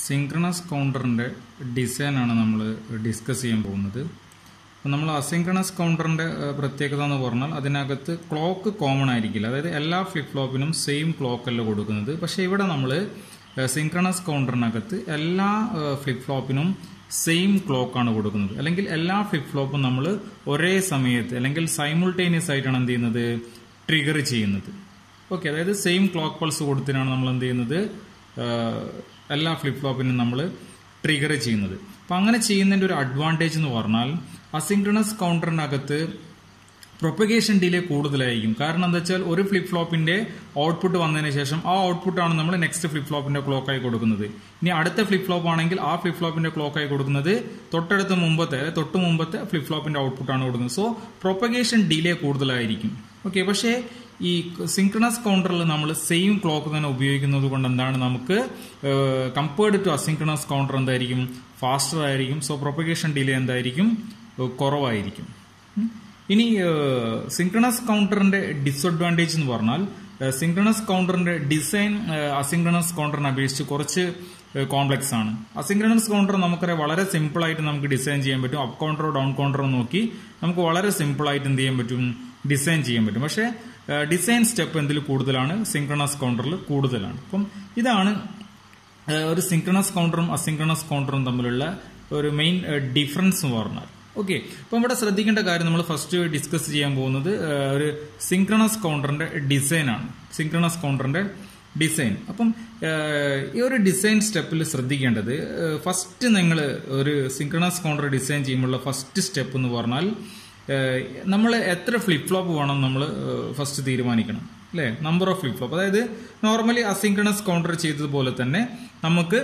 synchronous കൗണ്ടറിൻ്റെ ഡിസൈനാണ് നമ്മൾ discuss ചെയ്യാൻ പോകുന്നത് അപ്പോൾ നമ്മൾ അസിങ്ക്രണസ് കൗണ്ടറിൻ്റെ പ്രത്യേകത എന്ന് പറഞ്ഞാൽ അതിനകത്ത് ക്ലോക്ക് കോമൺ ആയിരിക്കില്ല അതായത് എല്ലാ ഫ്ലിപ്പ് ഫ്ലോപ്പിനും സെയിം ക്ലോക്ക് അല്ല കൊടുക്കുന്നത് പക്ഷേ ഇവിടെ നമ്മൾ സിങ്ക്രണസ് കൗണ്ടറിനകത്ത് എല്ലാ ഫ്ലിപ്പ് ഫ്ലോപ്പിനും സെയിം ക്ലോക്കാണ് കൊടുക്കുന്നത് അല്ലെങ്കിൽ എല്ലാ ഫ്ലിപ്പ് ഫ്ലോപ്പും നമ്മൾ ഒരേ സമയത്ത് അല്ലെങ്കിൽ സൈമുൾട്ടേനിയസ് ആയിട്ടാണ് എന്ത് ചെയ്യുന്നത് ട്രിഗർ ചെയ്യുന്നത് ഓക്കെ അതായത് സെയിം ക്ലോക്ക് പൾസ് കൊടുത്തിട്ടാണ് നമ്മൾ എന്ത് ചെയ്യുന്നത് എല്ലാ ഫ്ലിപ്പ് ഫ്ലോപ്പിനും നമ്മൾ ട്രിഗർ ചെയ്യുന്നത് അപ്പം അങ്ങനെ ചെയ്യുന്നതിൻ്റെ ഒരു അഡ്വാൻറ്റേജ് എന്ന് പറഞ്ഞാൽ അസിങ്ക്രണസ് കൗണ്ടറിനകത്ത് പ്രൊപ്പഗേഷൻ ഡിലേ കൂടുതലായിരിക്കും കാരണം എന്താ വെച്ചാൽ ഒരു ഫ്ലിപ്പ് ഫ്ലോപ്പിന്റെ ഔട്ട്പുട്ട് വന്നതിന് ശേഷം ആ ഔട്ട്പുട്ടാണ് നമ്മൾ നെക്സ്റ്റ് ഫ്ലിപ്പ് ഫ്ലോപ്പിന്റെ ക്ലോക്കായി കൊടുക്കുന്നത് ഇനി അടുത്ത ഫ്ലിപ്പ് ഫ്ലോപ്പ് ആണെങ്കിൽ ആ ഫ്ലിപ്പ് ഫ്ലോപ്പിന്റെ ക്ലോക്കായി കൊടുക്കുന്നത് തൊട്ടടുത്ത മുമ്പത്തെ അതായത് തൊട്ട് മുമ്പത്തെ ഫ്ലിപ്പ് ഫ്ലോപ്പിന്റെ ഔട്ട്പുട്ടാണ് കൊടുക്കുന്നത് സോ പ്രൊപ്പഗേഷൻ ഡിലേ കൂടുതലായിരിക്കും ഓക്കെ പക്ഷേ ഈ സിങ്ക്രണസ് കൗണ്ടറിൽ നമ്മൾ സെയിം ക്ലോക്ക് തന്നെ ഉപയോഗിക്കുന്നത് കൊണ്ട് എന്താണ് നമുക്ക് കമ്പയർഡ് ടു അസിങ്ക്രണസ് കൗണ്ടർ എന്തായിരിക്കും ഫാസ്റ്റർ ആയിരിക്കും സോ പ്രൊപ്പഗേഷൻ ഡിലേ എന്തായിരിക്കും കുറവായിരിക്കും ഇനി സിങ്ക്രണസ് കൗണ്ടറിന്റെ ഡിസഡ്വാൻറ്റേജ് എന്ന് പറഞ്ഞാൽ സിങ്ക്രണസ് കൗണ്ടറിന്റെ ഡിസൈൻ അസിങ്ക്രണസ് കൗണ്ടറിനെ അപേക്ഷിച്ച് കുറച്ച് കോംപ്ലക്സ് ആണ് അസിങ്ക്രണസ് കൗണ്ടർ നമുക്കറിയാം വളരെ സിമ്പിൾ ആയിട്ട് നമുക്ക് ഡിസൈൻ ചെയ്യാൻ പറ്റും അപ്പ് കൗണ്ടറോ ഡൗൺ കൗണ്ടറോ നോക്കി നമുക്ക് വളരെ സിമ്പിൾ ആയിട്ട് എന്ത് ചെയ്യാൻ പറ്റും ഡിസൈൻ ചെയ്യാൻ പറ്റും പക്ഷേ ഡിസൈൻ സ്റ്റെപ്പ് എന്തിൽ കൂടുതലാണ് സിങ്ക്രണസ് കൗണ്ടറിൽ കൂടുതലാണ് അപ്പം ഇതാണ് ഒരു സിങ്ക്രണസ് കൗണ്ടറും അസിങ്ക്രണസ് കൗണ്ടറും തമ്മിലുള്ള ഒരു മെയിൻ ഡിഫറൻസ് എന്ന് പറഞ്ഞാൽ ഓക്കെ അപ്പം ഇവിടെ ശ്രദ്ധിക്കേണ്ട കാര്യം നമ്മൾ ഫസ്റ്റ് ഡിസ്കസ് ചെയ്യാൻ പോകുന്നത് ഒരു സിങ്ക്രണസ് കൗണ്ടറിന്റെ ഡിസൈൻ ആണ് സിങ്ക്രണസ് കൗണ്ടറിന്റെ ഡിസൈൻ അപ്പം ഈ ഒരു ഡിസൈൻ സ്റ്റെപ്പിൽ ശ്രദ്ധിക്കേണ്ടത് ഫസ്റ്റ് നിങ്ങൾ ഒരു സിങ്ക്രണസ് കൗണ്ടർ ഡിസൈൻ ചെയ്യുമ്പോഴുള്ള ഫസ്റ്റ് സ്റ്റെപ്പ് എന്ന് പറഞ്ഞാൽ നമ്മൾ എത്ര ഫ്ലിപ്പ് ഫ്ലോപ്പ് വേണം നമ്മൾ ഫസ്റ്റ് തീരുമാനിക്കണം അല്ലേ നമ്പർ ഓഫ് ഫ്ലിപ്പ് ഫ്ലോപ്പ് അതായത് നോർമലി അസിങ്ക്രണസ് കൗണ്ടർ ചെയ്തതുപോലെ തന്നെ നമുക്ക്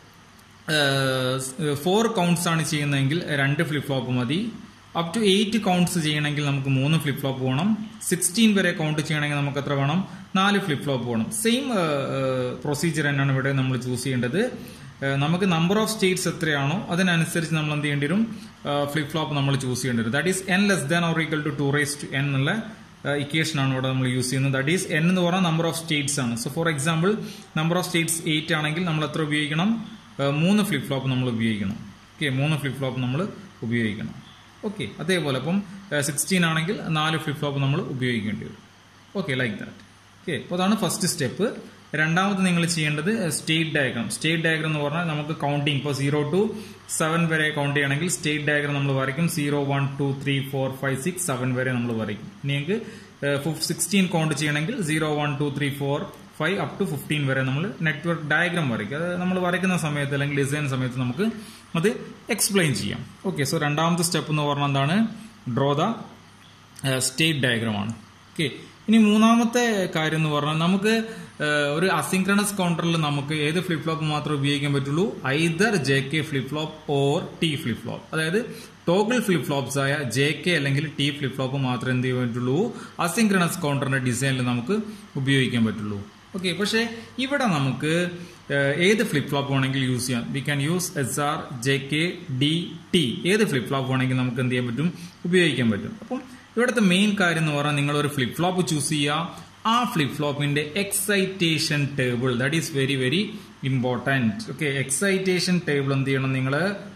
ഫോർ കൗണ്ട്സ് ആണ് ചെയ്യുന്നതെങ്കിൽ രണ്ട് ഫ്ലിപ്പ് ഫ്ലോപ്പ് മതി അപ് ടു എയ്റ്റ് കൗണ്ട്സ് ചെയ്യണമെങ്കിൽ നമുക്ക് മൂന്ന് ഫ്ലിപ്പ് ഫ്ലോപ്പ് വേണം സിക്സ്റ്റീൻ വരെ കൗണ്ട് ചെയ്യണമെങ്കിൽ നമുക്ക് എത്ര വേണം നാല് ഫ്ലിപ്പ് ഫ്ലോപ്പ് വേണം സെയിം പ്രൊസീജിയർ തന്നെയാണ് ഇവിടെ നമ്മൾ ചൂസ് ചെയ്യേണ്ടത് നമുക്ക് നമ്പർ ഓഫ് സ്റ്റേറ്റ്സ് എത്രയാണോ അതിനനുസരിച്ച് നമ്മൾ എന്ത് ചെയ്യേണ്ടി വരും ഫ്ലിപ്പ് ഫ്ലോപ്പ് നമ്മൾ ചൂസ് ചെയ്യേണ്ടി വരും that is N less than or equal to two raise to N എന്നുള്ള ഇക്വേഷൻ ആണ് ഇവിടെ നമ്മൾ യൂസ് ചെയ്യുന്നത് ദാറ്റ് ഈസ് എൻ എന്ന് പറഞ്ഞാൽ നമ്പർ ഓഫ് സ്റ്റേറ്റ്സ് ആണ് so for example number of states eight ആണെങ്കിൽ നമ്മൾ എത്ര ഉപയോഗിക്കണം മൂന്ന് ഫ്ലിപ്പ് ഫ്ലോപ്പ് നമ്മൾ ഉപയോഗിക്കണം ഓക്കെ മൂന്ന് ഫ്ലിപ്പ് ഫ്ലോപ്പ് നമ്മൾ ഉപയോഗിക്കണം ഓക്കെ അതേപോലെ അപ്പം സിക്സ്റ്റീൻ ആണെങ്കിൽ നാല് ഫ്ലിപ്പ് ഫ്ലോപ്പ് നമ്മൾ ഉപയോഗിക്കേണ്ടി വരും ഓക്കെ ലൈക്ക് ദാറ്റ് ഓക്കെ അപ്പോൾ അതാണ് ഫസ്റ്റ് സ്റ്റെപ്പ് രണ്ടാമത് നിങ്ങൾ ചെയ്യേണ്ടത് സ്റ്റേറ്റ് ഡയഗ്രാം സ്റ്റേറ്റ് ഡയഗ്രാം എന്ന് പറഞ്ഞാൽ നമുക്ക് കൗണ്ടിങ് ഇപ്പോൾ സീറോ ടു സെവൻ വരെ കൗണ്ട് ചെയ്യണമെങ്കിൽ സ്റ്റേറ്റ് ഡയഗ്രാം നമ്മൾ വരയ്ക്കും zero one two three four five six seven വരെ നമ്മൾ വരയ്ക്കും ഇനി നിങ്ങൾക്ക് സിക്സ്റ്റീൻ കൗണ്ട് ചെയ്യണമെങ്കിൽ zero one two three four five up to fifteen വരെ നമ്മൾ നെറ്റ്വർക്ക് ഡയഗ്രാം വരയ്ക്കും അത് നമ്മൾ വരയ്ക്കുന്ന സമയത്ത് അല്ലെങ്കിൽ ഡിസൈൻ സമയത്ത് നമുക്ക് അത് എക്സ്പ്ലെയിൻ ചെയ്യാം ഓക്കെ സോ രണ്ടാമത്തെ സ്റ്റെപ്പ് എന്ന് പറഞ്ഞാൽ എന്താണ് ഡ്രോ ദ സ്റ്റേറ്റ് ഡയഗ്രാം ആണ് ഓക്കെ ഇനി മൂന്നാമത്തെ കാര്യം എന്ന് പറഞ്ഞാൽ നമുക്ക് ഒരു അസിങ്ക്രണസ് കൗണ്ടറിൽ നമുക്ക് ഏത് ഫ്ലിപ്പ് ഫ്ലോപ്പ് മാത്രമേ ഉപയോഗിക്കാൻ പറ്റുള്ളൂ either J K flip flop or T flip flop അതായത് ടോഗിൾ ഫ്ലിപ്പ് ഫ്ലോപ്സ് ആയ ജെ കെ അല്ലെങ്കിൽ ടി ഫ്ലിപ്പ് ഫ്ലോപ്പ് മാത്രമേ എന്ത് ചെയ്യാൻ പറ്റുള്ളൂ അസിങ്ക്രണസ് കൗണ്ടറിന്റെ ഡിസൈനിൽ നമുക്ക് ഉപയോഗിക്കാൻ പറ്റുള്ളൂ ഓക്കെ പക്ഷേ ഇവിടെ നമുക്ക് ഏത് ഫ്ലിപ്പ് ഫ്ലോപ്പ് വേണമെങ്കിൽ യൂസ് ചെയ്യാം we can use S R J K D T ഏത് ഫ്ലിപ്പ് ഫ്ലോപ്പ് വേണമെങ്കിൽ നമുക്ക് എന്ത് ചെയ്യാൻ പറ്റും ഉപയോഗിക്കാൻ പറ്റും അപ്പം ഇവിടുത്തെ മെയിൻ കാര്യം എന്ന് പറഞ്ഞാൽ നിങ്ങൾ ഒരു ഫ്ലിപ്പ് ഫ്ലോപ്പ് ചൂസ് ചെയ്യുക ആ ഫ്ലിപ്പ് ഫ്ലോപ്പിന്റെ excitation table that is very very important okay excitation table എന്ത് ചെയ്യണം നിങ്ങൾ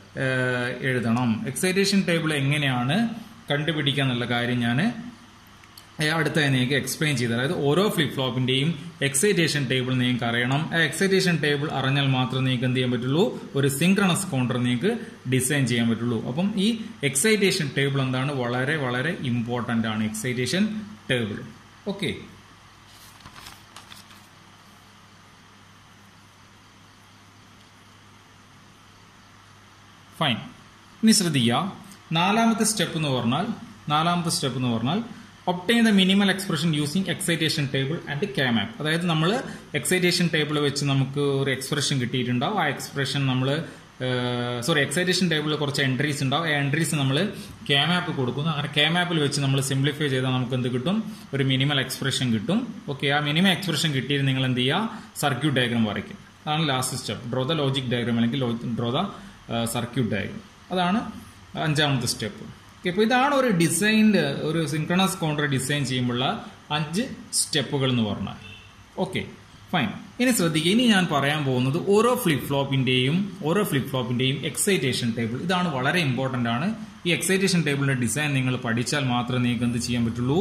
എഴുതണം എക്സൈറ്റേഷൻ ടേബിൾ എങ്ങനെയാണ് കണ്ടുപിടിക്കുക എന്നുള്ള കാര്യം ഞാൻ അടുത്തായി നിങ്ങൾക്ക് എക്സ്പ്ലെയിൻ ചെയ്ത് അതായത് ഓരോ ഫ്ലിപ്പ് ഫ്ലോപ്പിന്റെയും എക്സൈറ്റേഷൻ ടേബിൾ നിങ്ങൾക്ക് അറിയണം ആ എക്സൈറ്റേഷൻ ടേബിൾ അറിഞ്ഞാൽ മാത്രമേ നിങ്ങൾക്ക് എന്ത് ചെയ്യാൻ പറ്റുള്ളൂ ഒരു സിങ്ക്രണസ് കൗണ്ടർ നിങ്ങൾക്ക് ഡിസൈൻ ചെയ്യാൻ പറ്റുള്ളൂ അപ്പം ഈ എക്സൈറ്റേഷൻ ടേബിൾ എന്താണ് വളരെ വളരെ ഇമ്പോർട്ടന്റ് ആണ് എക്സൈറ്റേഷൻ ടേബിൾ ഓക്കെ ഫൈൻ ഇനി ശ്രദ്ധിക്കുക നാലാമത്തെ സ്റ്റെപ്പ് എന്ന് പറഞ്ഞാൽ നാലാമത്തെ സ്റ്റെപ്പ് എന്ന് പറഞ്ഞാൽ obtain the minimal expression using excitation table and K map അതായത് നമ്മൾ എക്സൈറ്റേഷൻ ടേബിൾ വെച്ച് നമുക്ക് ഒരു എക്സ്പ്രഷൻ കിട്ടിയിട്ടുണ്ടാവും ആ എക്സ്പ്രഷൻ നമ്മൾ സോറി എക്സൈറ്റേഷൻ ടേബിളിൽ കുറച്ച് എൻട്രീസ് ഉണ്ടാവും ആ എൻട്രീസ് നമ്മൾ ക്യാമാപ്പ് കൊടുക്കുന്നു അങ്ങനെ ക്യാമാപ്പിൽ വെച്ച് നമ്മൾ സിംപ്ലിഫൈ ചെയ്താൽ നമുക്ക് എന്ത് കിട്ടും ഒരു മിനിമൽ എക്സ്പ്രഷൻ കിട്ടും ഓക്കെ ആ മിനിമം എക്സ്പ്രഷൻ കിട്ടിയിട്ട് നിങ്ങൾ എന്ത് ചെയ്യുക സർക്യൂട്ട് ഡയഗ്രാം വരയ്ക്കും അതാണ് last step draw the logic diagram അല്ലെങ്കിൽ ഡ്രോ ദ സർക്യൂട്ട് ഡയഗ്രാം അതാണ് അഞ്ചാമത്തെ സ്റ്റെപ്പ് ഓക്കെ അപ്പോൾ ഇതാണ് ഒരു ഡിസൈൻഡ് ഒരു സിങ്ക്രണസ് കൗണ്ടർ ഡിസൈൻ ചെയ്യുമ്പോഴുള്ള അഞ്ച് സ്റ്റെപ്പുകൾ എന്ന് പറഞ്ഞാൽ ഓക്കെ ഫൈൻ ഇനി ശ്രദ്ധിക്കുക ഇനി ഞാൻ പറയാൻ പോകുന്നത് ഓരോ ഫ്ലിപ്പ് ഫ്ലോപ്പിന്റെയും ഓരോ ഫ്ലിപ്പ് ഫ്ലോപ്പിന്റെയും എക്സൈറ്റേഷൻ ടേബിൾ ഇതാണ് വളരെ ഇമ്പോർട്ടന്റ് ആണ് ഈ എക്സൈറ്റേഷൻ ടേബിളിന്റെ ഡിസൈൻ നിങ്ങൾ പഠിച്ചാൽ മാത്രമേ നിങ്ങൾക്ക് എന്ത് ചെയ്യാൻ പറ്റുള്ളൂ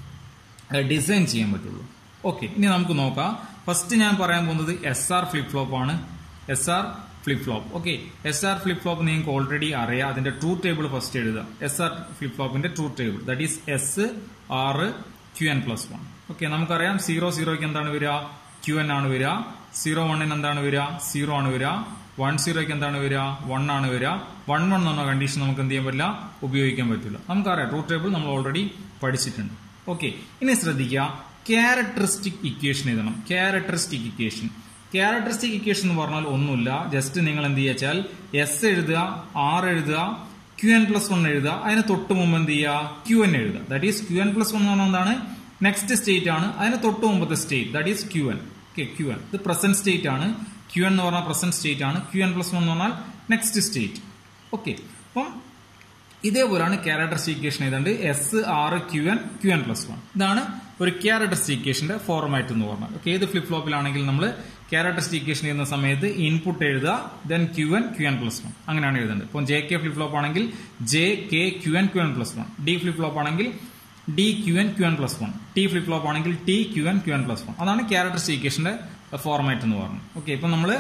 ഡിസൈൻ ചെയ്യാൻ പറ്റുള്ളൂ ഓക്കെ ഇനി നമുക്ക് നോക്കാം ഫസ്റ്റ് ഞാൻ പറയാൻ പോകുന്നത് എസ് ആർ ഫ്ലിപ്പ് ഫ്ലോപ്പ് ആണ് S R flip flop okay S R flip flop നിങ്ങൾക്ക് ഓൾറെഡി അറിയാം അതിന്റെ ട്രൂത്ത് ടേബിൾ ഫസ്റ്റ് എഴുതുക എസ് ആർ ഫ്ലിപ്പ് ഫ്ലോപ്പിന്റെ truth table that is S R Q N plus one okay നമുക്കറിയാം zero സീറോയ്ക്ക് എന്താണ് വരിക ക്യു എൻ ആണ് വരിക സീറോ വണ്ണിന് എന്താണ് വരിക സീറോ ആണ് വരിക വൺ സീറോയ്ക്ക് എന്താണ് വരിക വൺ ആണ് വരിക വൺ വൺ എന്ന കണ്ടീഷൻ നമുക്ക് എന്ത് ചെയ്യാൻ പറ്റില്ല ഉപയോഗിക്കാൻ പറ്റില്ല നമുക്കറിയാം ട്രൂത്ത് ടേബിൾ നമ്മൾ ഓൾറെഡി പഠിച്ചിട്ടുണ്ട് ഓക്കെ ഇനി ശ്രദ്ധിക്കുക ക്യാരക്ടറിസ്റ്റിക് ഇക്വേഷൻ എഴുതണം ക്യാരക്ടറിസ്റ്റിക് ഇക്വേഷൻ ക്യാരക്ടറിസ്റ്റിക് ഇക്വേഷൻ എന്ന് പറഞ്ഞാൽ ഒന്നുമില്ല ജസ്റ്റ് നിങ്ങൾ എന്ത് ചെയ്യാച്ചാൽ എസ് എഴുതുക ആർ എഴുതുക ക്യു എൻ പ്ലസ് വൺ എഴുതുക അതിന് തൊട്ട് മുമ്പ് എന്ത് ചെയ്യുക ക്യു എൻ എഴുതുക that is Q N plus one എന്ന് പറഞ്ഞാൽ എന്താണ് നെക്സ്റ്റ് സ്റ്റേറ്റ് ആണ് അതിന് തൊട്ട് മുമ്പത്തെ state that is Q N okay Q N ഇത് പ്രസന്റ് സ്റ്റേറ്റ് ആണ് ക്യു എൻ എന്ന് പറഞ്ഞാൽ പ്രസന്റ് സ്റ്റേറ്റ് ആണ് ക്യു എൻ പ്ലസ് വൺ എന്ന് പറഞ്ഞാൽ നെക്സ്റ്റ് സ്റ്റേറ്റ് ഓക്കെ അപ്പം ഇതേപോലാണ് ക്യാരക്ടറിസ്റ്റിക്കേഷൻ ഏതാണ്ട് S R Q N Q N plus one ഇതാണ് ഒരു ക്യാരക്ടറിസ്റ്റിക്കേഷന്റെ ഫോർമാറ്റ് എന്ന് പറഞ്ഞാൽ ഓക്കെ ഏത് ഫ്ലിപ്പ് ഫ്ലോപ്പിലാണെങ്കിൽ നമ്മൾ ക്യാരക്ടറിസ്റ്റിക്കേഷൻ ചെയ്യുന്ന സമയത്ത് ഇൻപുട്ട് എഴുതുക then Q N Q N plus one അങ്ങനെയാണ് എഴുതേണ്ടത് ഇപ്പം ജെ കെ ഫ്ലിപ്പ് ഫ്ലോപ്പ് ആണെങ്കിൽ J K Q N Q N plus one D flip flop ആണെങ്കിൽ D Q N Q N plus one T flip flop ആണെങ്കിൽ T Q N Q N plus one അതാണ് ക്യാരക്ടറിസ്റ്റിക്കേഷന്റെ format എന്ന് പറഞ്ഞു okay ഇപ്പം നമ്മൾ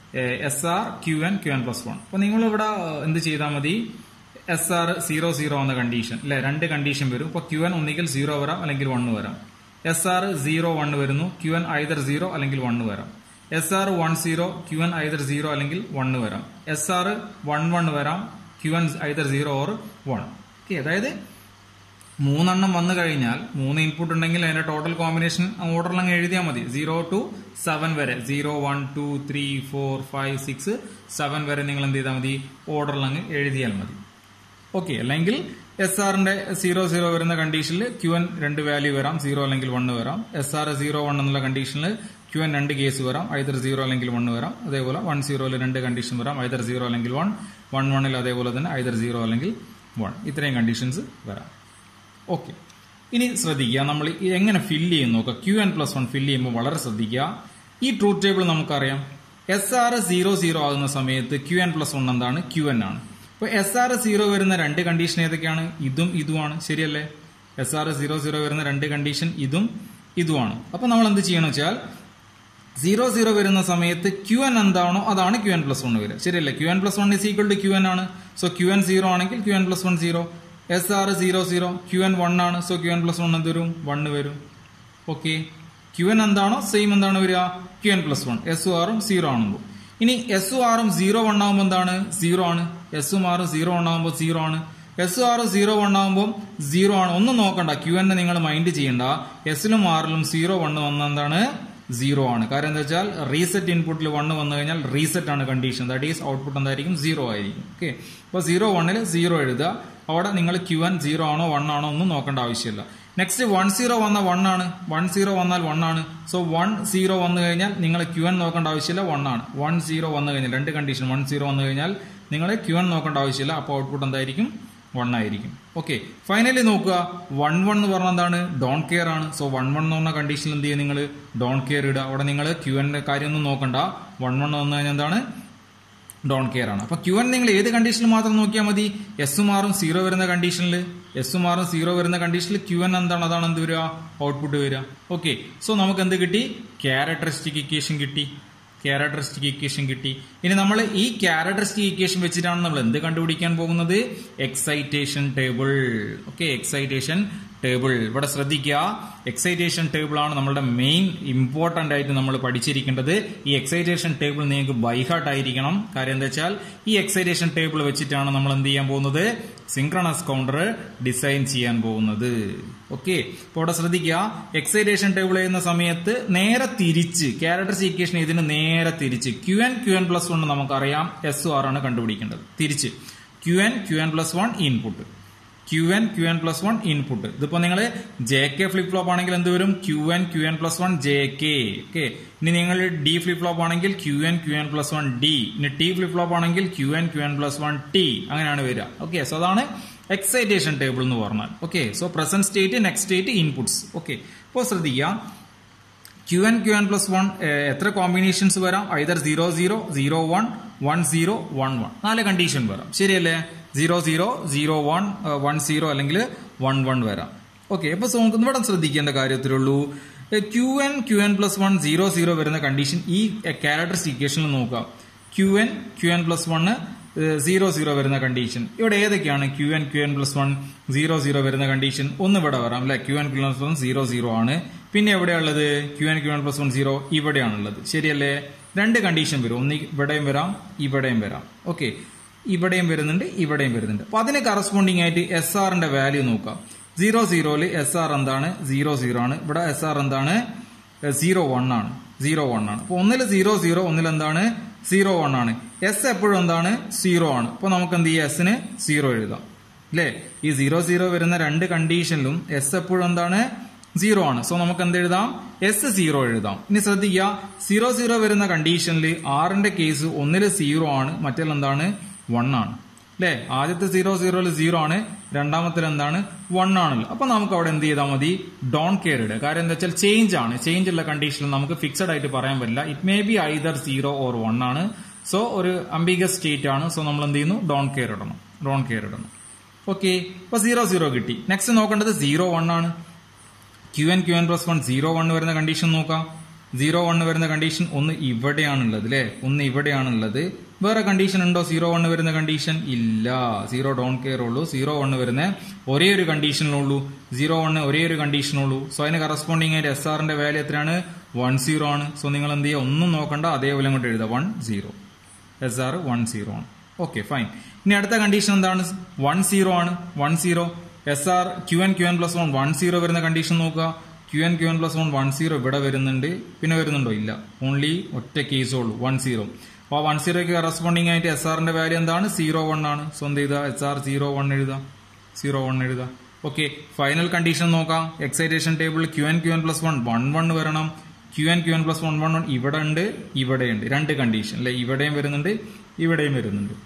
S R Q N Q N plus one അപ്പൊ നിങ്ങൾ ഇവിടെ എന്ത് ചെയ്താൽ മതി എസ് ആർ സീറോ സീറോ എന്ന കണ്ടീഷൻ അല്ലെ രണ്ട് കണ്ടീഷൻ വരും ഇപ്പൊ ക്യു എൻ ഒന്നുകിൽ സീറോ വരാം അല്ലെങ്കിൽ വണ്ണ് വരാം എസ് ആർ സീറോ വണ്ണ് വരുന്നു ക്യു എൻ ഐദർ സീറോ അല്ലെങ്കിൽ വണ്ണ് വരാം S R one zero Q N either zero അല്ലെങ്കിൽ വണ്ണ് വരാം എസ് ആർ വൺ വൺ വരാം Q N either zero or one okay അതായത് മൂന്നെണ്ണം വന്നു കഴിഞ്ഞാൽ മൂന്ന് ഇൻപുട്ട് ഉണ്ടെങ്കിൽ അതിന്റെ ടോട്ടൽ കോമ്പിനേഷൻ ഓർഡറിൽ അങ്ങ് എഴുതിയാൽ മതി സീറോ ടു സെവൻ വരെ zero one two three four five six seven വരെ നിങ്ങൾ എന്ത് ചെയ്താൽ മതി ഓർഡറിൽ അങ്ങ് എഴുതിയാൽ മതി ഓക്കെ അല്ലെങ്കിൽ എസ് ആറിന്റെ സീറോ സീറോ വരുന്ന കണ്ടീഷനിൽ ക്യു എൻ രണ്ട് വാല്യൂ വരാം സീറോ അല്ലെങ്കിൽ വണ്ണ് വരാം എസ് ആർ സീറോ വൺ എന്നുള്ള കണ്ടീഷനിൽ ക്യു എൻ രണ്ട് കേസ് വരാം ഐതർ സീറോ അല്ലെങ്കിൽ വണ്ണ് വരാം അതേപോലെ വൺ സീറോയിൽ രണ്ട് കണ്ടീഷൻ വരാം ഐതർ സീറോ അല്ലെങ്കിൽ വൺ വൺ വണ്ണിൽ അതേപോലെ തന്നെ ഐതർ സീറോ അല്ലെങ്കിൽ വൺ ഇത്രയും കണ്ടീഷൻസ് വരാം ഓക്കെ ഇനി ശ്രദ്ധിക്കുക നമ്മൾ എങ്ങനെ ഫില്ല് ചെയ്യും നോക്കുക Q N plus one fill ചെയ്യുമ്പോൾ വളരെ ശ്രദ്ധിക്കുക ഈ ട്രൂത്ത് ടേബിൾ നമുക്കറിയാം എസ് ആർ സീറോ സീറോ ആകുന്ന സമയത്ത് ക്യു എൻ പ്ലസ് വൺ എന്താണ് ക്യു എൻ ആണ് ഇപ്പൊ എസ് ആർ സീറോ വരുന്ന രണ്ട് കണ്ടീഷൻ ഏതൊക്കെയാണ് ഇതും ഇതുമാണ് ശരിയല്ലേ എസ് ആർ സീറോ സീറോ വരുന്ന രണ്ട് കണ്ടീഷൻ ഇതും ഇതുമാണ് അപ്പൊ നമ്മൾ എന്ത് ചെയ്യണം വെച്ചാൽ സീറോ സീറോ വരുന്ന സമയത്ത് ക്യു എൻ എന്താണോ അതാണ് ക്യു എൻ പ്ലസ് വൺ വരിക ശരിയല്ലേ Q N plus one is equal to Q N ആണ് സോ ക്യു എൻ സീറോ ആണെങ്കിൽ Q N plus one zero S R zero zero Q N one ആണ് so Q N plus one എന്ത് വരും one വരും okay Q N എന്താണോ same എന്താണ് വരിക Q N plus one S ആറും zero ആണുമ്പോൾ ഇനി എസ് ആറും സീറോ വൺ ആകുമ്പോൾ എന്താണ് സീറോ ആണ് എസും ആറും സീറോ വൺ ആകുമ്പോൾ സീറോ ആണ് എസ് ആറ് സീറോ വൺ ആകുമ്പോൾ സീറോ ആണ് ഒന്നും നോക്കണ്ട ക്യു എന്നെ നിങ്ങൾ മൈൻഡ് ചെയ്യണ്ട എസിലും ആറിലും സീറോ വണ്ണ് വന്ന എന്താണ് സീറോ ആണ് കാരണം എന്താ വെച്ചാൽ റീസെറ്റ് ഇൻപുട്ടിൽ വണ്ണ് വന്നു കഴിഞ്ഞാൽ റീസെറ്റ് ആണ് കണ്ടീഷൻ ദാറ്റ് ഈസ് ഔട്ട്പുട്ട് എന്തായിരിക്കും സീറോ ആയിരിക്കും ഓക്കെ അപ്പോൾ സീറോ വണ്ണിൽ സീറോ എഴുതുക അവിടെ നിങ്ങൾ ക്യു എൻ സീറോ ആണോ വൺ ആണോ ഒന്നും നോക്കേണ്ട ആവശ്യമില്ല നെക്സ്റ്റ് വൺ സീറോ വന്ന വൺ ആണ് വൺ സീറോ വന്നാൽ വൺ ആണ് സോ വൺ സീറോ വന്നു കഴിഞ്ഞാൽ നിങ്ങൾ ക്യു എൻ നോക്കേണ്ട ആവശ്യമില്ല വൺ ആണ് വൺ സീറോ വന്നു കഴിഞ്ഞാൽ രണ്ട് കണ്ടീഷൻ വൺ സീറോ വന്നു കഴിഞ്ഞാൽ നിങ്ങൾ ക്യു എൻ നോക്കേണ്ട ആവശ്യമില്ല അപ്പോൾ ഔട്ട്പുട്ട് എന്തായിരിക്കും വൺ ആയിരിക്കും ഓക്കെ ഫൈനലി നോക്കുക വൺ വൺ എന്ന് പറഞ്ഞാൽ എന്താണ് ഡോൺ കെയർ ആണ് സോ വൺ വൺ എന്ന് പറഞ്ഞ കണ്ടീഷനിൽ എന്ത് ചെയ്യുക നിങ്ങൾ ഡോൺ കെയർ ഇടുക അവിടെ നിങ്ങൾ ക്യു എൻ്റെ കാര്യമൊന്നും നോക്കണ്ട വൺ വൺ വന്നു കഴിഞ്ഞാൽ എന്താണ് ഡോൺ കെയർ ആണ് അപ്പൊ ക്യു എൻ നിങ്ങൾ ഏത് കണ്ടീഷനിൽ മാത്രം നോക്കിയാൽ മതി എസും ആറും സീറോ വരുന്ന കണ്ടീഷനിൽ എസും ആറും സീറോ വരുന്ന കണ്ടീഷനിൽ ക്യു എൻ എന്താണ് അതാണ് എന്ത് വരിക ഔട്ട്പുട്ട് വരിക ഓക്കെ സോ നമുക്ക് എന്ത് കിട്ടി ക്യാരക്ടറിസ്റ്റിക് ഇക്വേഷൻ കിട്ടി ക്യാരക്ടറിസ്റ്റിക് ഇക്വേഷൻ കിട്ടി ഇനി നമ്മൾ ഈ ക്യാരക്ടറിസ്റ്റിക് ഇക്വേഷൻ വെച്ചിട്ടാണ് നമ്മൾ എന്ത് കണ്ടുപിടിക്കാൻ പോകുന്നത് excitation table okay excitation table ഇവിടെ ശ്രദ്ധിക്കുക എക്സൈറ്റേഷൻ ടേബിൾ ആണ് നമ്മളുടെ മെയിൻ ഇമ്പോർട്ടന്റ് ആയിട്ട് നമ്മൾ പഠിച്ചിരിക്കേണ്ടത് ഈ എക്സൈറ്റേഷൻ ടേബിൾ നിങ്ങൾക്ക് ബൈഹാർട്ട് ആയിരിക്കണം കാര്യം എന്താ വെച്ചാൽ ഈ എക്സൈറ്റേഷൻ ടേബിൾ വെച്ചിട്ടാണ് നമ്മൾ എന്ത് ചെയ്യാൻ പോകുന്നത് സിങ്ക്രണസ് കൗണ്ടർ ഡിസൈൻ ചെയ്യാൻ പോകുന്നത് ഓക്കെ അപ്പോൾ ഇവിടെ ശ്രദ്ധിക്കുക എക്സൈറ്റേഷൻ ടേബിൾ ചെയ്യുന്ന സമയത്ത് നേരെ തിരിച്ച് ക്യാരക്ടർ ഇക്വേഷൻ ഇതിന് നേരെ തിരിച്ച് Q N Q N plus one നമുക്കറിയാം എസ് ആർ ആണ് കണ്ടുപിടിക്കേണ്ടത് തിരിച്ച് Q N Q N plus one input Q N Q N plus one input ഇതിപ്പോ നിങ്ങൾ ജെ കെ ഫ്ലിപ്പ് ഫ്ലോപ്പ് ആണെങ്കിൽ എന്ത് വരും Q N Q N plus one J K okay ഇനി നിങ്ങൾ ഡി ഫ്ലിപ്പ് ഫ്ലോപ്പ് ആണെങ്കിൽ Q N Q N plus one D ഇനി T flip flop ആണെങ്കിൽ Q N Q N plus one T അങ്ങനെയാണ് വരിക ഓക്കെ സോ അതാണ് excitation table എന്ന് പറഞ്ഞാൽ okay so present state next state inputs okay ഇപ്പോൾ ശ്രദ്ധിക്കുക Q N Q N plus one എത്ര കോമ്പിനേഷൻസ് വരാം either zero zero zero one one zero one one നാല് കണ്ടീഷൻ വരാം ശരിയല്ലേ zero zero zero one one zero അല്ലെങ്കിൽ one one വരാം okay അപ്പൊ സോ നമുക്ക് ഇവിടെ ശ്രദ്ധിക്കേണ്ട കാര്യത്തിലുള്ളൂ Q N Q N plus one zero zero വരുന്ന കണ്ടീഷൻ ഈ ക്യാരക്ടറിസ്റ്റ് ഇക്വേഷനിൽ നോക്കാം Q N Q N plus one zero zero വരുന്ന കണ്ടീഷൻ ഇവിടെ ഏതൊക്കെയാണ് Q N Q N plus one zero zero വരുന്ന കണ്ടീഷൻ ഒന്ന് ഇവിടെ വരാം അല്ലെ Q N Q N plus one zero zero ആണ് പിന്നെ എവിടെയുള്ളത് Q N Q N plus one zero ഇവിടെയാണുള്ളത് ശരിയല്ലേ രണ്ട് കണ്ടീഷൻ വരും ഒന്ന് ഇവിടെയും വരാം ഇവിടെയും വരാം ഓക്കെ ഇവിടെയും വരുന്നുണ്ട് ഇവിടെയും വരുന്നുണ്ട് അപ്പൊ അതിന് കറസ്പോണ്ടിങ് ആയിട്ട് എസ് ആറിന്റെ വാല്യൂ നോക്കാം സീറോ സീറോയില് എസ് ആർ എന്താണ് സീറോ സീറോ ആണ് ഇവിടെ എസ് ആർ എന്താണ് സീറോ വൺ ആണ് സീറോ വൺ ആണ് അപ്പൊ ഒന്നിൽ സീറോ സീറോ ഒന്നിൽ എന്താണ് സീറോ വൺ ആണ് എസ് എപ്പോഴും എന്താണ് സീറോ ആണ് അപ്പൊ നമുക്ക് എന്ത് ചെയ്യാം എസിന് സീറോ എഴുതാം അല്ലേ ഈ സീറോ സീറോ വരുന്ന രണ്ട് കണ്ടീഷനിലും എസ് എപ്പോഴും എന്താണ് സീറോ ആണ് സോ നമുക്ക് എന്ത് എഴുതാം എസ് സീറോ എഴുതാം ഇനി ശ്രദ്ധിക്കുക സീറോ സീറോ വരുന്ന കണ്ടീഷനിൽ ആറിന്റെ കേസ് ഒന്നില് സീറോ ആണ് മറ്റേ എന്താണ് വൺ ആണ് അല്ലേ ആദ്യത്തെ സീറോ സീറോയിൽ സീറോ ആണ് രണ്ടാമത്തിൽ എന്താണ് വൺ ആണല്ലോ അപ്പൊ നമുക്ക് അവിടെ എന്ത് ചെയ്താൽ മതി ഡോൺ കെയർ ഇടുക കാര്യം എന്താ വെച്ചാൽ ചേഞ്ച് ആണ് ചേഞ്ച് ഉള്ള കണ്ടീഷനിൽ നമുക്ക് ഫിക്സഡ് ആയിട്ട് പറയാൻ പറ്റില്ല it may be either zero or one ആണ് സോ ഒരു അംബിഗസ് സ്റ്റേറ്റ് ആണ് സോ നമ്മൾ എന്ത് ചെയ്യുന്നു ഡോൺ കെയർ ഇടണം ഡോൺ കെയർ ഇടണം ഓക്കെ ഇപ്പൊ സീറോ സീറോ കിട്ടി നെക്സ്റ്റ് നോക്കേണ്ടത് സീറോ വൺ ആണ് Q N Q N plus one zero one വരുന്ന കണ്ടീഷൻ നോക്കാം സീറോ വൺ വരുന്ന കണ്ടീഷൻ ഒന്ന് ഇവിടെയാണുള്ളത് അല്ലെ ഒന്ന് ഇവിടെയാണുള്ളത് വേറെ കണ്ടീഷൻ ഉണ്ടോ സീറോ വൺ വരുന്ന കണ്ടീഷൻ ഇല്ല സീറോ ഡോൺ കെയർ ഉള്ളൂ സീറോ വൺ വരുന്ന ഒരേ ഒരു കണ്ടീഷനിലുള്ളൂ സീറോ വൺ ഒരേ ഒരു കണ്ടീഷനുള്ളൂ സോ അതിന് കറസ്പോണ്ടിങ് ആയിട്ട് എസ് ആറിന്റെ വാല്യൂ എത്രയാണ് വൺ സീറോ ആണ് സോ നിങ്ങൾ എന്ത് ചെയ്യുക ഒന്നും നോക്കണ്ട അതേപോലെ അങ്ങോട്ട് എഴുതുക one zero S R one zero ആണ് ഓക്കെ ഫൈൻ ഇനി അടുത്ത കണ്ടീഷൻ എന്താണ് വൺ സീറോ ആണ് one zero S R Q N Q N plus one one zero വരുന്ന കണ്ടീഷൻ നോക്കുക Q N Q N plus one one zero ഇവിടെ വരുന്നുണ്ട് പിന്നെ വരുന്നുണ്ടോ ഇല്ല ഓൺലി ഒറ്റ കേസേ ഉള്ളൂ വൺ സീറോ അപ്പോൾ വൺ സീറോയ്ക്ക് കറസ്പോണ്ടിങ് ആയിട്ട് എസ് ആറിന്റെ വാല്യൂ എന്താണ് സീറോ വൺ ആണ് സോ എന്ത് ചെയ്താ എസ് ആർ സീറോ വൺ എഴുതാം സീറോ വൺ എഴുതാം ഓക്കെ ഫൈനൽ കണ്ടീഷൻ നോക്കാം excitation table Q N Q N plus one one one വരണം Q N Q N plus one one one ഇവിടെ ഉണ്ട് ഇവിടെ ഉണ്ട് രണ്ട് കണ്ടീഷൻ അല്ലെ ഇവിടെയും വരുന്നുണ്ട് ഇവിടെയും വരുന്നുണ്ട്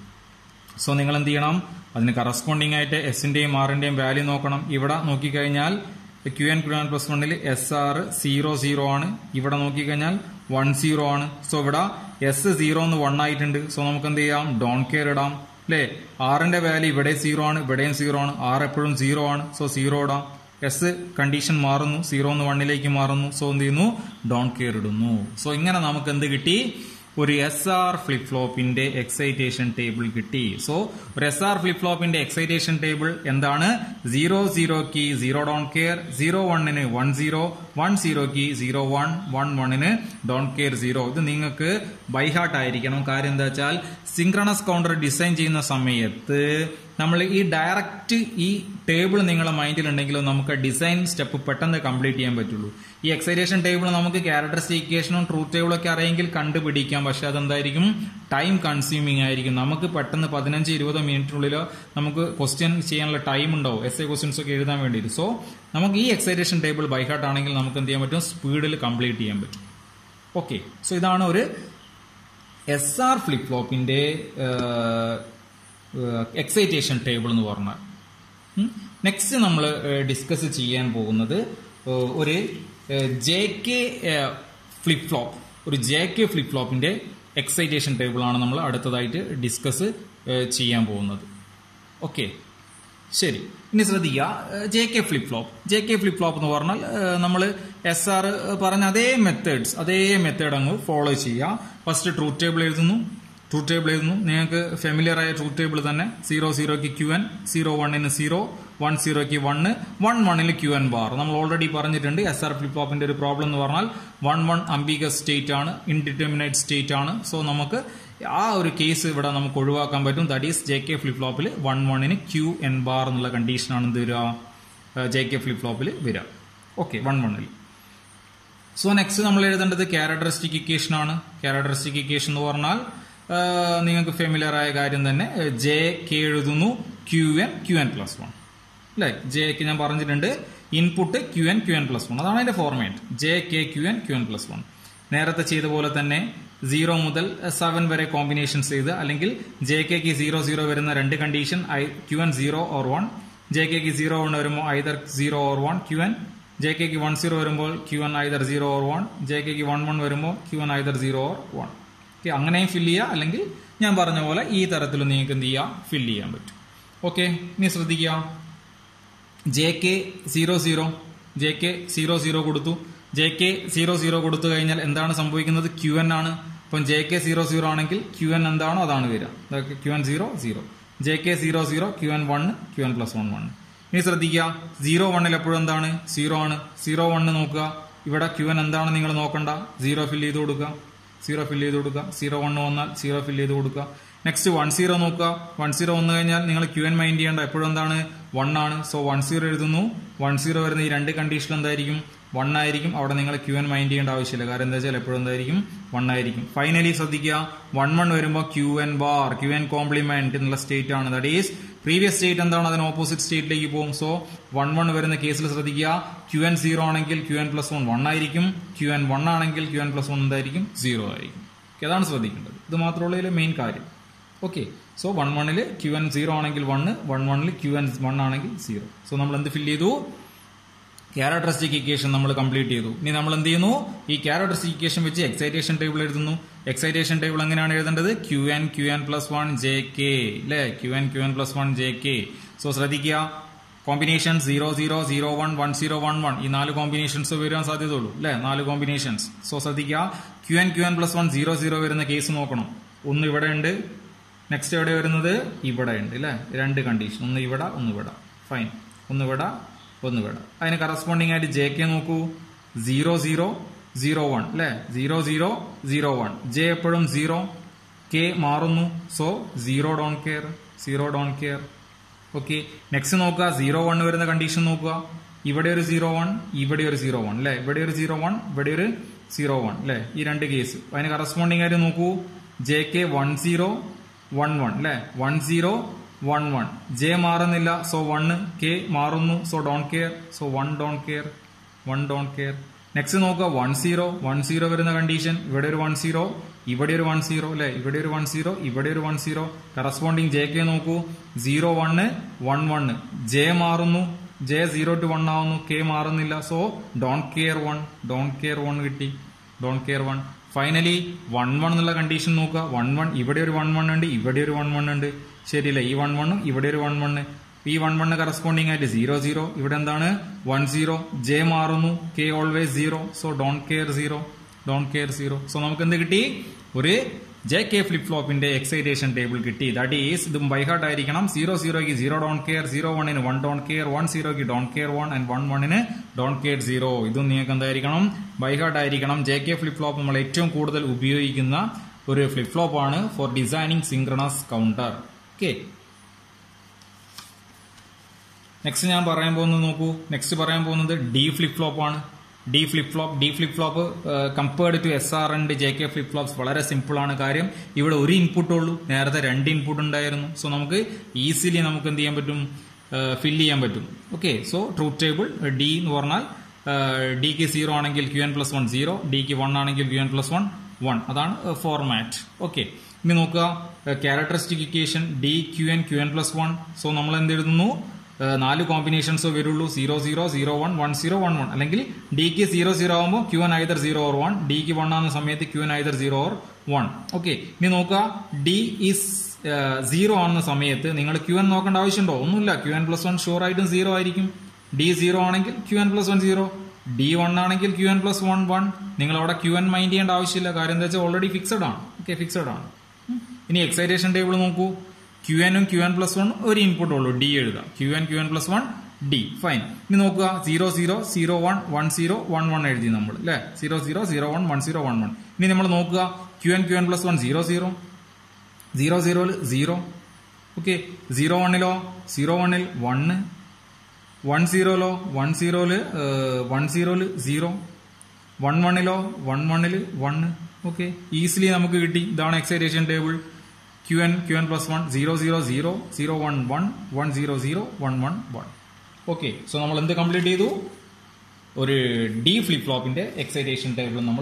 സോ നിങ്ങൾ എന്ത് ചെയ്യണം അതിന് കറസ്പോണ്ടിങ് ആയിട്ട് എസിന്റെയും ആറിന്റെയും വാല്യൂ നോക്കണം ഇവിടെ നോക്കിക്കഴിഞ്ഞാൽ Q N Q N plus വണ്ണിൽ എസ് ആർ സീറോ സീറോ ആണ് ഇവിടെ നോക്കിക്കഴിഞ്ഞാൽ വൺ സീറോ ആണ് സോ ഇവിടെ എസ് സീറോ എന്ന് വൺ ആയിട്ടുണ്ട് സോ നമുക്ക് എന്ത് ചെയ്യാം ഡോൺ കെയർ ഇടാം അല്ലേ ആറിന്റെ വാല്യൂ ഇവിടെ സീറോ ആണ് ഇവിടെയും സീറോ ആണ് ആർ എപ്പോഴും സീറോ ആണ് സോ സീറോ ഇടാം എസ് കണ്ടീഷൻ മാറുന്നു സീറോ എന്ന് വണ്ണിലേക്ക് മാറുന്നു സോ എന്ത് ചെയ്യുന്നു ഡോൺ കെയർ ഇടുന്നു സോ ഇങ്ങനെ നമുക്ക് എന്ത് കിട്ടി ഒരു എസ് ആർ ഫ്ലിപ്പ് ഫ്ലോപ്പിന്റെ എക്സൈറ്റേഷൻ ടേബിൾ കിട്ടി സോ ഒരു എസ് ആർ ഫ്ലിപ്പ് ഫ്ലോപ്പിന്റെ എക്സൈറ്റേഷൻ ടേബിൾ എന്താണ് സീറോ സീറോക്ക് സീറോ ഡോൺ കെയർ സീറോ വണ്ണിന് വൺ സീറോ വൺ സീറോക്ക് സീറോ വൺ വൺ വണ്ണിന് ഡോൺ കെയർ സീറോ ഇത് നിങ്ങൾക്ക് ബൈഹാർട്ട് ആയിരിക്കണം കാര്യം എന്താ വെച്ചാൽ സിങ്ക്രണസ് കൗണ്ടർ ഡിസൈൻ ചെയ്യുന്ന സമയത്ത് നമ്മൾ ഈ ഡയറക്റ്റ് ഈ ടേബിൾ നിങ്ങളെ മൈൻഡിലുണ്ടെങ്കിലും നമുക്ക് ഡിസൈൻ സ്റ്റെപ്പ് പെട്ടെന്ന് കംപ്ലീറ്റ് ചെയ്യാൻ പറ്റുള്ളൂ ഈ എക്സൈറ്റേഷൻ ടേബിൾ നമുക്ക് ക്യാരക്ടറിസ്റ്റിക്കേഷനും ട്രൂത്ത് ടേബിളും ഒക്കെ അറിയെങ്കിൽ കണ്ടുപിടിക്കാം പക്ഷെ അതെന്തായിരിക്കും ടൈം കൺസ്യൂമിങ് ആയിരിക്കും നമുക്ക് പെട്ടെന്ന് പതിനഞ്ച് ഇരുപത് മിനിറ്റിനുള്ളിൽ നമുക്ക് ക്വസ്റ്റ്യൻ ചെയ്യാനുള്ള ടൈം ഉണ്ടാവും എസ് എ ക്വസ്റ്റ്യൻസ് ഒക്കെ എഴുതാൻ വേണ്ടിയിട്ട് സോ നമുക്ക് ഈ എക്സൈറ്റേഷൻ ടേബിൾ ബൈഹാർട്ട് ആണെങ്കിൽ നമുക്ക് എന്ത് ചെയ്യാൻ പറ്റും സ്പീഡിൽ കംപ്ലീറ്റ് ചെയ്യാൻ പറ്റും ഓക്കെ സോ ഇതാണ് ഒരു എസ് ആർ ഫ്ലിപ്പ് ഫ്ലോപ്പിന്റെ എക്സൈറ്റേഷൻ ടേബിൾ എന്ന് പറഞ്ഞാൽ നെക്സ്റ്റ് നമ്മൾ ഡിസ്കസ് ചെയ്യാൻ പോകുന്നത് ഒരു ജെ കെ ഫ്ലിപ്പ് ഫ്ലോപ്പ് ഒരു ജെ കെ ഫ്ലിപ്പ് ഫ്ലോപ്പിന്റെ എക്സൈറ്റേഷൻ ടേബിൾ ആണ് നമ്മൾ അടുത്തതായിട്ട് ഡിസ്കസ് ചെയ്യാൻ പോകുന്നത് ഓക്കെ ശരി ഇനി ശ്രദ്ധിക്കുക J K flip flop J K flip flop എന്ന് പറഞ്ഞാൽ നമ്മൾ എസ് ആർ പറഞ്ഞ അതേ മെത്തേഡ്സ് അതേ മെത്തേഡ് അങ്ങ് ഫോളോ ചെയ്യുക ഫസ്റ്റ് ട്രൂത്ത് ടേബിൾ എഴുതുന്നു ട്രൂത്ത് ടേബിൾ എഴുതുന്നു നിങ്ങൾക്ക് ഫെമിലിയർ ആയ ട്രൂത്ത് ടേബിൾ തന്നെ സീറോ സീറോക്ക് ക്യു എൻ സീറോ വണ്ണിന് സീറോ വൺ സീറോക്ക് വണ്ണ് വൺ വണ്ണിൽ ക്യു എൻ ബാർ നമ്മൾ ഓൾറെഡി പറഞ്ഞിട്ടുണ്ട് എസ് ആർ ഫ്ലിപ്പ് ഫ്ലോപ്പിന്റെ ഒരു പ്രോബ്ലം എന്ന് പറഞ്ഞാൽ വൺ വൺ അംബിക സ്റ്റേറ്റ് ആണ് ഇൻഡിറ്റർമിനേറ്റ് സ്റ്റേറ്റ് ആണ് സോ നമുക്ക് ആ ഒരു കേസ് ഇവിടെ നമുക്ക് ഒഴിവാക്കാൻ പറ്റും that is J K flip ഫ്ലോപ്പിൽ വൺ വണ്ണിന് ക്യു എൻ ബാർ എന്നുള്ള കണ്ടീഷനാണ് എന്ത് വരിക ജെ കെ ഫ്ലിപ്പ് ഫ്ലോപ്പിൽ വരിക ഓക്കെ വൺ വണ്ണിൽ സോ നെക്സ്റ്റ് നമ്മൾ എഴുതേണ്ടത് ക്യാരക്ടറിസ്റ്റിക് ഇക്വേഷൻ ആണ് ക്യാരക്ടറിസ്റ്റിക് ഇക്വേഷൻ എന്ന് പറഞ്ഞാൽ നിങ്ങൾക്ക് ഫെമിലിയർ ആയ കാര്യം തന്നെ ജെ കെ എഴുതുന്നു Q N Q N plus one അല്ലേ ജെ കെ ഞാൻ പറഞ്ഞിട്ടുണ്ട് input Q N Q N plus one അതാണ് അതിന്റെ format J K Q N Q N plus one നേരത്തെ ചെയ്ത പോലെ തന്നെ സീറോ മുതൽ സെവൻ വരെ കോമ്പിനേഷൻസ് ചെയ്ത് അല്ലെങ്കിൽ ജെ കെക്ക് സീറോ സീറോ വരുന്ന രണ്ട് condition Q N zero or one J കെക്ക് സീറോ വൺ വരുമ്പോൾ either zero or one Q N J കെക്ക് വൺ സീറോ വരുമ്പോൾ Q N either zero or one J കെക്ക് വൺ വൺ വരുമ്പോൾ Q N either zero or one okay അങ്ങനെയും fill ചെയ്യുക അല്ലെങ്കിൽ ഞാൻ പറഞ്ഞ പോലെ ഈ തരത്തിൽ നിങ്ങൾക്ക് എന്ത് ചെയ്യാം ഫില്ല് ചെയ്യാൻ പറ്റും ഓക്കെ ഇനി ശ്രദ്ധിക്കുക J K zero zero J K zero zero കൊടുത്തു ജെ കെ സീറോ സീറോ കൊടുത്തു കഴിഞ്ഞാൽ എന്താണ് സംഭവിക്കുന്നത് ക്യു എൻ ആണ് ഇപ്പം ജെ കെ സീറോ സീറോ ആണെങ്കിൽ ക്യു എൻ എന്താണോ അതാണ് വരിക Q N zero zero J K zero zero Q N one Q N plus one one ഇനി ശ്രദ്ധിക്കുക സീറോ വണ്ണിൽ എപ്പോഴും എന്താണ് സീറോ ആണ് സീറോ വണ്ണ് നോക്കുക ഇവിടെ ക്യു എൻ എന്താണ് നിങ്ങൾ നോക്കണ്ട സീറോ ഫില്ല് ചെയ്ത് കൊടുക്കുക സീറോ ഫില്ല് ചെയ്ത് കൊടുക്കുക സീറോ വണ്ണ് വന്നാൽ സീറോ ഫില്ല് ചെയ്ത് കൊടുക്കുക നെക്സ്റ്റ് വൺ സീറോ നോക്കുക വൺ സീറോ വന്നു കഴിഞ്ഞാൽ നിങ്ങൾ ക്യു എൻ മൈൻഡ് ചെയ്യേണ്ട എപ്പോഴും എന്താണ് വൺ ആണ് സോ വൺ സീറോ എഴുതുന്നു വൺ സീറോ വരുന്ന ഈ രണ്ട് കണ്ടീഷൻ എന്തായിരിക്കും വൺ ആയിരിക്കും അവിടെ നിങ്ങൾ ക്യു എൻ മൈൻഡ് ചെയ്യേണ്ട ആവശ്യമില്ല കാരണം എന്താ വെച്ചാൽ എപ്പോഴും എന്തായിരിക്കും വൺ ആയിരിക്കും ഫൈനലി ശ്രദ്ധിക്കുക വൺ വൺ വരുമ്പോൾ Q N bar Q N complement എന്നുള്ള സ്റ്റേറ്റ് ആണ് ദാറ്റ് ഈസ് പ്രീവിയസ് സ്റ്റേറ്റ് എന്താണ് അതിന് ഓപ്പോസിറ്റ് സ്റ്റേറ്റിലേക്ക് പോകും സോ വൺ വൺ വരുന്ന കേസിൽ ശ്രദ്ധിക്കുക ക്യു എൻ സീറോ ആണെങ്കിൽ Q N plus one one ആയിരിക്കും ക്യു എൻ വൺ ആണെങ്കിൽ ക്യു എൻ പ്ലസ് വൺ എന്തായിരിക്കും സീറോ ആയിരിക്കും Okay, അതാണ് ശ്രദ്ധിക്കേണ്ടത് ഇത് മാത്രമുള്ള ഇതിലെ മെയിൻ കാര്യം ഓക്കെ സോ വൺ വണ്ണിൽ ക്യു എൻ സീറോ ആണെങ്കിൽ വണ്ണ് വൺ വണ്ണിൽ ക്യു എൻ വൺ ആണെങ്കിൽ സീറോ സോ നമ്മൾ എന്ത് ഫില്ല് ചെയ്തു ക്യാരക്ടറിസ്റ്റിക് ഇക്വേഷൻ നമ്മൾ കംപ്ലീറ്റ് ചെയ്തു ഇനി നമ്മൾ എന്ത് ചെയ്യുന്നു ഈ ക്യാരക്ടറിസ്റ്റിക് ഇക്വേഷൻ വെച്ച് എക്സൈറ്റേഷൻ ടേബിൾ എഴുതുന്നു എക്സൈറ്റേഷൻ ടേബിൾ എങ്ങനെയാണ് എഴുതേണ്ടത് Q N Q N plus one J K അല്ലേ Q N Q N plus one J K so ശ്രദ്ധിക്കുക combination zero zero zero one one zero one one ഈ നാല് combinations വരാൻ സാധ്യതയുള്ളൂ അല്ലേ നാല് കോമ്പിനേഷൻസ് സോ ശ്രദ്ധിക്കുക Q N Q N plus one zero zero വരുന്ന കേസ് നോക്കണം ഒന്ന് ഇവിടെ ഉണ്ട് നെക്സ്റ്റ് എവിടെ വരുന്നത് ഇവിടെ ഉണ്ട് അല്ലേ രണ്ട് കണ്ടീഷൻ ഒന്ന് ഇവിടെ ഒന്ന് ഇവിടെ ഫൈൻ ഒന്ന് ഇവിടെ ഒന്ന് ഇവിടെ അതിന് കറസ്പോണ്ടിങ് ആയിട്ട് ജെ കെ നോക്കൂ സീറോ സീറോ സീറോ വൺ അല്ലേ zero zero zero one J എപ്പോഴും സീറോ കെ മാറുന്നു so zero don't care zero don't care okay next നോക്കുക സീറോ വൺ വരുന്ന കണ്ടീഷൻ നോക്കുക ഇവിടെ ഒരു സീറോ വൺ ഇവിടെ ഒരു സീറോ വൺ അല്ലെ ഇവിടെ ഒരു സീറോ വൺ ഇവിടെ ഒരു സീറോ വൺ അല്ലെ ഈ രണ്ട് കേസ് അതിന് കറസ്പോണ്ടിങ് ആയിട്ട് നോക്കൂ J K one zero one one അല്ലെ one zero one one J മാറുന്നില്ല സോ വണ്ണ് കെ മാറുന്നു so don't care so one don't care one don't care next നോക്കുക വൺ സീറോ വൺ സീറോ വരുന്ന condition ഇവിടെ ഒരു one zero ഇവിടെ ഒരു one zero അല്ലെ ഇവിടെ ഒരു വൺ സീറോ ഇവിടെ ഒരു one zero corresponding J K നോക്കൂ zero one one one J മാറുന്നു ജെ സീറോ ടു വൺ ആവുന്നു കെ മാറുന്നില്ല so don't care one don't care one കിട്ടി don't care one finally one one എന്നുള്ള കണ്ടീഷൻ നോക്കുക one one ഇവിടെ ഒരു one one ഉണ്ട് ഇവിടെ ഒരു വൺ വൺ ഉണ്ട് ശരിയല്ലേ ഈ വൺ വണ്ണും ഇവിടെ ഒരു വൺ വണ്ണ് ഈ വൺ വണ്ണ് കറസ്പോണ്ടിങ് ആയിട്ട് സീറോ സീറോ ഇവിടെ എന്താണ് വൺ സീറോ ജെ മാറുന്നു K always zero so don't care zero don't care zero so നമുക്ക് എന്ത് കിട്ടി ഒരു ജെ കെ ഫ്ലിപ്പ് ഫ്ലോപ്പിന്റെ എക്സൈറ്റേഷൻ ടേബിൾ കിട്ടി ദാറ്റ് ഈസ് ഇതും ബൈഹാർട്ട് ആയിരിക്കണം സീറോ സീറോയ്ക്ക് സീറോ ഡോൺ കെയർ സീറോ വണ്ണിന് വൺ ഡോൺ കെയർ വൺ സീറോയ്ക്ക് don't care one and one വണ്ണിന് ഡോൺ കെയർ സീറോ ഇതും നിങ്ങൾക്ക് എന്തായിരിക്കണം ബൈഹാർട്ട് ആയിരിക്കണം ജെ കെ ഫ്ലിപ്പ് ഫ്ലോപ്പ് നമ്മൾ ഏറ്റവും കൂടുതൽ ഉപയോഗിക്കുന്ന ഒരു ഫ്ലിപ്പ് ഫ്ലോപ്പ് ആണ് for designing synchronous counter okay next ഞാൻ പറയാൻ പോകുന്നത് നോക്കൂ നെക്സ്റ്റ് പറയാൻ പോകുന്നത് ഡി ഫ്ലിപ്പ് ഫ്ലോപ്പ് ആണ് D flip flop D flip flop compared to S R and J K flip flops വളരെ സിമ്പിൾ ആണ് കാര്യം ഇവിടെ ഒരു ഇൻപുട്ട് ഉള്ളൂ നേരത്തെ രണ്ട് ഇൻപുട്ട് ഉണ്ടായിരുന്നു സോ നമുക്ക് ഈസിലി നമുക്ക് എന്ത് ചെയ്യാൻ പറ്റും ഫില്ല് ചെയ്യാൻ പറ്റും okay so truth table D എന്ന് പറഞ്ഞാൽ ഡിക്ക് സീറോ ആണെങ്കിൽ Q N plus one zero ഡിക്ക് വൺ ആണെങ്കിൽ Q N plus one one അതാണ് ഫോർമാറ്റ് ഓക്കെ ഇനി നോക്കുക characteristic equation D Q N Q N plus one so നമ്മൾ എന്ത് എഴുതുന്നു നാല് കോമ്പിനേഷൻസ് വരുള്ളൂ zero zero zero one one zero one one അല്ലെങ്കിൽ ഡിക്ക് സീറോ സീറോ ആകുമ്പോൾ Q N either zero or one ഡിക്ക് വൺ ആകുന്ന സമയത്ത് Q N either zero or one okay ഇനി നോക്കുക ഡി ഈസ് സീറോ ആകുന്ന സമയത്ത് നിങ്ങൾ ക്യു എൻ നോക്കേണ്ട ആവശ്യമുണ്ടോ ഒന്നുമില്ല Q N plus one sure ആയിട്ടും സീറോ ആയിരിക്കും ഡി സീറോ ആണെങ്കിൽ Q N plus one zero D one ആണെങ്കിൽ Q N plus one one നിങ്ങൾ അവിടെ ക്യു എൻ മൈൻഡ് ചെയ്യേണ്ട ആവശ്യമില്ല കാര്യം എന്താ വെച്ചാൽ ഓൾറെഡി ഫിക്സഡ് ആണ് ഓക്കെ ഫിക്സഡ് ആണ് ഇനി എക്സൈറ്റേഷൻ ടേബിൾ നോക്കൂ ക്യു എനും ക്യു എൻ പ്ലസ് വൺ ഒരു ഇൻപുട്ട് ഉള്ളൂ ഡി എഴുതുക Q N Q N plus one D fine ഇനി നോക്കുക zero zero zero one one zero one one എഴുതി നമ്മൾ അല്ലെ zero zero zero one one zero one one ഇനി നമ്മൾ നോക്കുക Q N Q N plus one zero zero zero സീറോയിൽ zero okay zero വണ്ണിലോ zero വണ്ണിൽ വണ്ണ് വൺ സീറോയിലോ one സീറോയില് വൺ സീറോയില് സീറോ വൺ വണ്ണിലോ വൺ വണ്ണില് വണ്ണ് ഓക്കെ ഈസിലി നമുക്ക് കിട്ടി ഇതാണ് excitation table Q N Q N plus one zero zero zero zero one one one zero zero one one one okay so നമ്മൾ എന്ത് കംപ്ലീറ്റ് ചെയ്തു ഒരു ഡി ഫ്ലിപ്പ് ഫ്ലോപ്പിന്റെ എക്സൈറ്റേഷൻ ടേബിൾ നമ്മൾ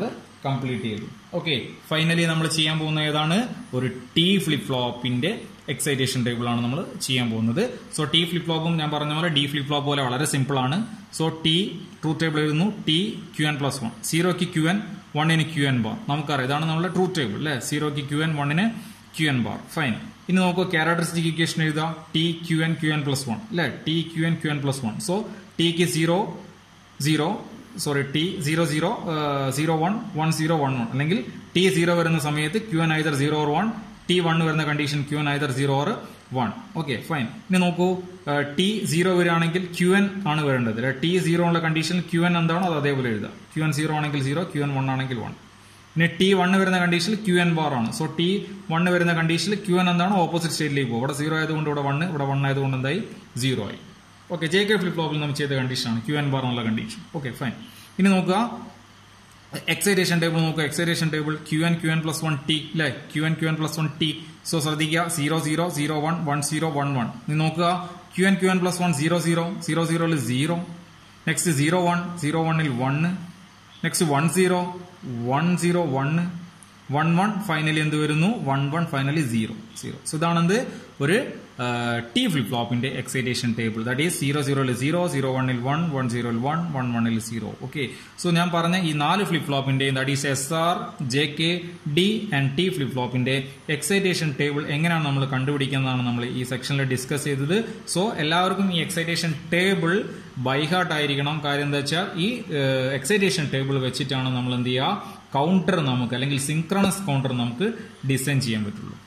കംപ്ലീറ്റ് ചെയ്തു ഓക്കെ ഫൈനലി നമ്മൾ ചെയ്യാൻ പോകുന്ന ഏതാണ് ഒരു ടി ഫ്ലിപ്പ് ഫ്ലോപ്പിന്റെ എക്സൈറ്റേഷൻ ടേബിൾ ആണ് നമ്മൾ ചെയ്യാൻ പോകുന്നത് സോ ടി ഫ്ലിപ്പ് ഫ്ലോപ്പും ഞാൻ പറഞ്ഞ പോലെ ഡി ഫ്ലിപ്പ് ഫ്ലോപ്പ് പോലെ വളരെ സിമ്പിൾ ആണ് സോ ടി ട്രൂത്ത് ടേബിൾ എഴുതുന്നു T Q N plus one സീറോക്ക് ക്യു എൻ വണ്ണിന് ക്യു എൻ ബാർ നമുക്കറിയാം ഇതാണ് നമ്മുടെ ട്രൂത്ത് ടേബിൾ അല്ലെ സീറോക്ക് ക്യു എൻ വണ്ണിന് ക്യു എൻ ബാർ ഫൈൻ ഇനി നമുക്ക് ക്യാരക്ടറിസ്റ്റിക് ഇക്വേഷൻ എഴുതാം T Q N Q N plus one അല്ലെ T Q N Q N plus one so ടിക്ക് zero zero sorry T zero zero zero one one zero one one അല്ലെങ്കിൽ T zero വരുന്ന സമയത്ത് Q N either zero or one T one വരുന്ന condition Q N either zero or one okay fine ഇനി നോക്കൂ T zero വരികയാണെങ്കിൽ Q N ആണ് വരേണ്ടത് T zero ഉള്ള കണ്ടീഷൻ ക്യു എൻ എന്താണോ അത് അതേപോലെ എഴുതുക ക്യു എൻ സീറോ ആണെങ്കിൽ സീറോ ക്യു എൻ വൺ ആണെങ്കിൽ വൺ ഇനി ടി വണ്ണ് വരുന്ന കണ്ടീഷനിൽ ക്യു എൻ ബാർ ആണ് സോ ടി വണ്ണ് വരുന്ന കണ്ടീഷനിൽ ക്യു എൻ എന്താണ് ഓപ്പോസിറ്റ് സ്റ്റേറ്റിലേക്ക് പോകും ഇവിടെ സീറോ ആയതുകൊണ്ട് ഇവിടെ വണ്ണ് ഇവിടെ വൺ ആയതുകൊണ്ട് എന്തായി സീറോ ആയി ഓക്കെ ജെ കെ ഫ്ലിപ്പ് ഫ്ലോപ്പിൽ നമ്മൾ ചെയ്ത കണ്ടീഷനാണ് ക്യു എൻ ബാർ എന്നുള്ള കണ്ടീഷൻ ഓക്കെ ഫൈൻ ഇനി നോക്കുക എക്സൈറ്റേഷൻ ടേബിൾ നോക്കുക excitation table Q N Q N plus one T അല്ലെ Q N Q N plus one T so ശ്രദ്ധിക്കുക zero zero zero one one zero one one നീ നോക്കുക Q N Q N plus one zero zero zero സീറോയിൽ zero next zero one zero വണ്ണിൽ one next one zero one zero one one one finally എന്ത് വരുന്നു one one finally zero zero so ഇതാണ് എന്ത് ഒരു T flip ഫ്ലോപ്പിന്റെ excitation table that is zero സീറോയിൽ zero zero വണ്ണിൽ വൺ വൺ സീറോയിൽ വൺ വൺ വണ്ണിൽ സീറോ ഓക്കെ സോ ഞാൻ പറഞ്ഞ ഈ നാല് ഫ്ലിപ്പ് ഫ്ലോപ്പിന്റെ that is S R J K D and T flip ഫ്ലോപ്പിന്റെ എക്സൈറ്റേഷൻ ടേബിൾ എങ്ങനെയാണ് നമ്മൾ കണ്ടുപിടിക്കുന്നതാണ് നമ്മൾ ഈ സെക്ഷനിൽ ഡിസ്കസ് ചെയ്തത് സോ എല്ലാവർക്കും ഈ എക്സൈറ്റേഷൻ ടേബിൾ ബൈഹാർട്ട് ആയിരിക്കണം കാര്യം എന്താ വെച്ചാൽ ഈ എക്സൈറ്റേഷൻ ടേബിൾ വെച്ചിട്ടാണ് നമ്മൾ എന്ത് ചെയ്യുക കൗണ്ടർ നമുക്ക് അല്ലെങ്കിൽ സിങ്ക്രണസ് കൗണ്ടർ നമുക്ക് ഡിസൈൻ ചെയ്യാൻ പറ്റുള്ളൂ